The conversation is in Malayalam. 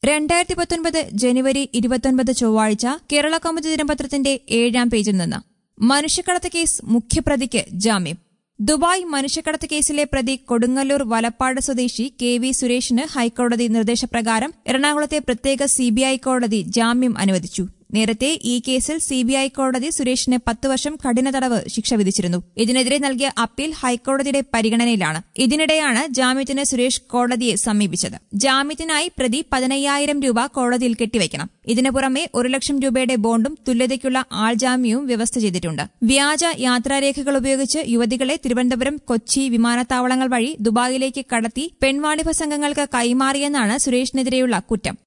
രണ്ടായിരത്തി പത്തൊൻപത് ജനുവരി ഇരുപത്തൊൻപത് ചൊവ്വാഴ്ച കേരള കൗമുദി ദിനപത്രത്തിന്റെ ഏഴാം പേജിൽ നിന്ന് മനുഷ്യക്കടത്ത് കേസ് മുഖ്യപ്രതിക്ക് ജാമ്യം ദുബായ് മനുഷ്യക്കടത്ത് കേസിലെ പ്രതി കൊടുങ്ങല്ലൂർ വലപ്പാട് സ്വദേശി കെ വി സുരേഷിന് ഹൈക്കോടതി നിർദ്ദേശപ്രകാരം എറണാകുളത്തെ പ്രത്യേക സിബിഐ കോടതി ജാമ്യം അനുവദിച്ചു നേരത്തെ ഈ കേസിൽ സിബിഐ കോടതി സുരേഷിന് പത്ത് വർഷം കഠിന തടവ് ശിക്ഷ വിധിച്ചിരുന്നു ഇതിനെതിരെ നൽകിയ അപ്പീൽ ഹൈക്കോടതിയുടെ പരിഗണനയിലാണ് ഇതിനിടെയാണ് ജാമ്യത്തിന് സുരേഷ് കോടതിയെ സമീപിച്ചത് ജാമ്യത്തിനായി പ്രതി പതിനയ്യായിരം രൂപ കോടതിയിൽ കെട്ടിവയ്ക്കണം ഇതിനു പുറമെ ഒരു ലക്ഷം രൂപയുടെ ബോണ്ടും തുല്യതയ്ക്കുള്ള ആൾജാമ്യവും വ്യവസ്ഥ ചെയ്തിട്ടുണ്ട് വ്യാജ യാത്രാരേഖകൾ ഉപയോഗിച്ച് യുവതികളെ തിരുവനന്തപുരം കൊച്ചി വിമാനത്താവളങ്ങൾ വഴി ദുബായിലേക്ക് കടത്തി പെൺവാണിഭ സംഘങ്ങൾക്ക് കൈമാറിയെന്നാണ് സുരേഷിനെതിരെയുള്ള കുറ്റം